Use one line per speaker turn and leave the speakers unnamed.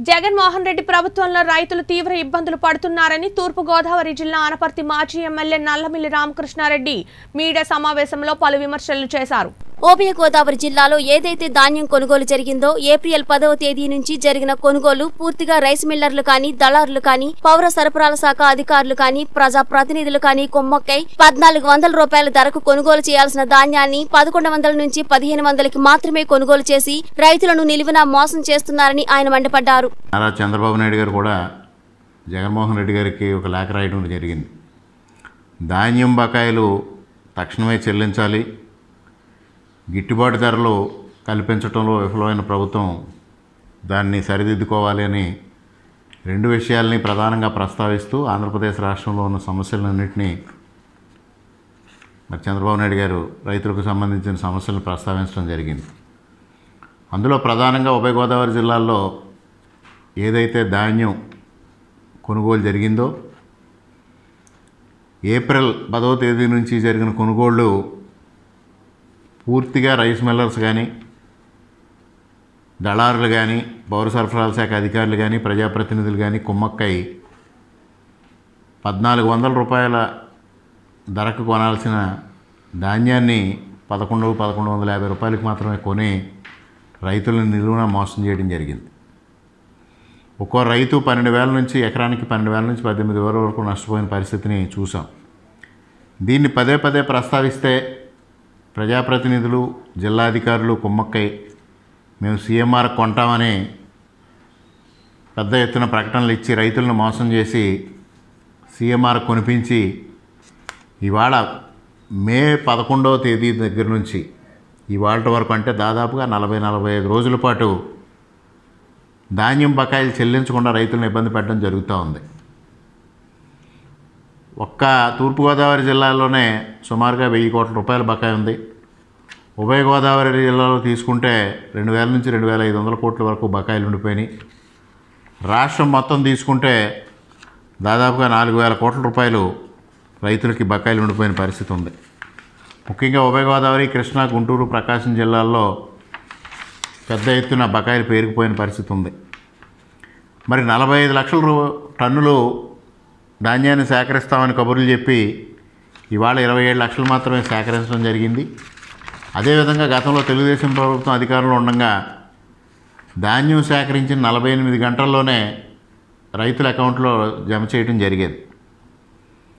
జగన్మోహన్ రెడ్డి ప్రభుత్వంలో రైతులు తీవ్ర ఇబ్బందులు పడుతున్నారని తూర్పు గోదావరి జిల్లా ఆనపర్తి మాజీ ఎమ్మెల్యే నల్లమిల్లి రామకృష్ణారెడ్డి మీడియా సమావేశంలో పలు విమర్శలు చేశారు
ఉభయ గోదావరి జిల్లాలో ఏదైతే ధాన్యం కొనుగోలు జరిగిందో ఏప్రిల్ పదవ తేదీ నుంచి జరిగిన కొనుగోలు పూర్తిగా రైస్ మిల్లర్లు కానీ దళారులు కానీ పౌర సరఫరాల శాఖ అధికారులు కానీ ప్రజా ప్రతినిధులు కానీ కొమ్మక్కై పద్నాలుగు వందల రూపాయల ధరకు కొనుగోలు చేయాల్సిన ధాన్యాన్ని పదకొండు వందల నుంచి పదిహేను వందలకి మాత్రమే కొనుగోలు చేసి రైతులను నిలువున మోసం చేస్తున్నారని ఆయన మండిపడ్డారు
నారా చంద్రబాబు నాయుడు గారు కూడా జగన్మోహన్ రెడ్డి గారికి ఒక లేఖ రాయడం జరిగింది ధాన్యం బకాయిలు తక్షణమే చెల్లించాలి గిట్టుబాటు ధరలు కల్పించడంలో విఫలమైన ప్రభుత్వం దాన్ని సరిదిద్దుకోవాలి అని రెండు విషయాల్ని ప్రధానంగా ప్రస్తావిస్తూ ఆంధ్రప్రదేశ్ రాష్ట్రంలో ఉన్న సమస్యలన్నింటినీ మరి చంద్రబాబు నాయుడు గారు రైతులకు సంబంధించిన సమస్యలను ప్రస్తావించడం జరిగింది అందులో ప్రధానంగా ఉభయ గోదావరి జిల్లాల్లో ఏదైతే ధాన్యం కొనుగోలు జరిగిందో ఏప్రిల్ పదవ తేదీ నుంచి జరిగిన కొనుగోళ్ళు పూర్తిగా రైస్ మిల్లర్స్ కానీ దళారులు కానీ పౌర సరఫరాల శాఖ అధికారులు కానీ ప్రజాప్రతినిధులు కానీ కుమ్మక్కై పద్నాలుగు వందల రూపాయల ధరకు కొనాల్సిన ధాన్యాన్ని పదకొండు పదకొండు వందల యాభై రూపాయలకి మాత్రమే కొని రైతులను నిలువున మోసం చేయడం జరిగింది ఒక్కో రైతు పన్నెండు వేల నుంచి ఎకరానికి పన్నెండు వేల నుంచి పద్దెనిమిది వేల వరకు నష్టపోయిన పరిస్థితిని చూసాం దీన్ని పదే పదే ప్రస్తావిస్తే ప్రజాప్రతినిధులు జిల్లాధికారులు కుమ్మక్కై మేము సీఎంఆర్ కొంటామని పెద్ద ఎత్తున ప్రకటనలు ఇచ్చి రైతులను మోసం చేసి సీఎంఆర్ కొనిపించి ఇవాళ మే పదకొండవ తేదీ దగ్గర నుంచి ఇవాళ వరకు అంటే దాదాపుగా నలభై నలభై ఐదు రోజుల పాటు ధాన్యం బకాయిలు చెల్లించకుండా రైతులను ఇబ్బంది పెట్టడం జరుగుతూ ఉంది ఒక్క తూర్పుగోదావరి జిల్లాలోనే సుమారుగా వెయ్యి కోట్ల రూపాయల బకాయి ఉంది ఉభయ గోదావరి జిల్లాలో తీసుకుంటే రెండు వేల నుంచి రెండు వేల ఐదు వందల కోట్ల వరకు బకాయిలు ఉండిపోయినాయి రాష్ట్రం మొత్తం తీసుకుంటే దాదాపుగా నాలుగు వేల కోట్ల రూపాయలు రైతులకి బకాయిలు ఉండిపోయిన పరిస్థితి ఉంది ముఖ్యంగా ఉభయ గోదావరి కృష్ణా గుంటూరు ప్రకాశం జిల్లాల్లో పెద్ద ఎత్తున బకాయిలు పేరుకుపోయిన పరిస్థితి ఉంది మరి నలభై ఐదు లక్షల రూ టన్నులు ధాన్యాన్ని సేకరిస్తామని కబుర్లు చెప్పి ఇవాళ ఇరవై ఏడు లక్షలు మాత్రమే సేకరించడం జరిగింది అదేవిధంగా గతంలో తెలుగుదేశం ప్రభుత్వం అధికారంలో ఉండగా ధాన్యం సేకరించిన నలభై ఎనిమిది గంటల్లోనే రైతుల అకౌంట్లో జమ చేయడం జరిగేది